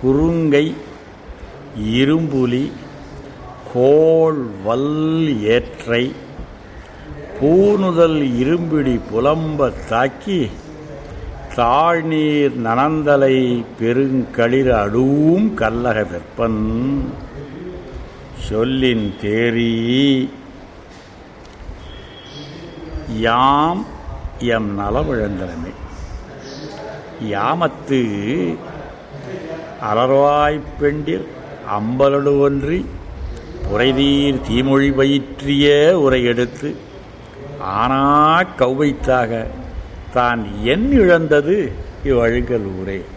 குறுங்கை இரும்புலி கோள் வல் ஏற்றை பூணுதல் இரும்பிடி புலம்ப தாக்கி தாழ்நீர் நனந்தலை பெருங்களிர் அடுவும் கல்லக வெப்பன் சொல்லின் தேரி யாம் எம் நலவிழந்தனமே யாமத்து அலர்வாய்ப் பெண்டிர் அம்பலடு ஒன்றி புரைதீர் தீமொழி பயிற்றிய உரையெடுத்து ஆனா கௌவைத்தாக தான் என் இழந்தது இவ்வழுகல் ஊரே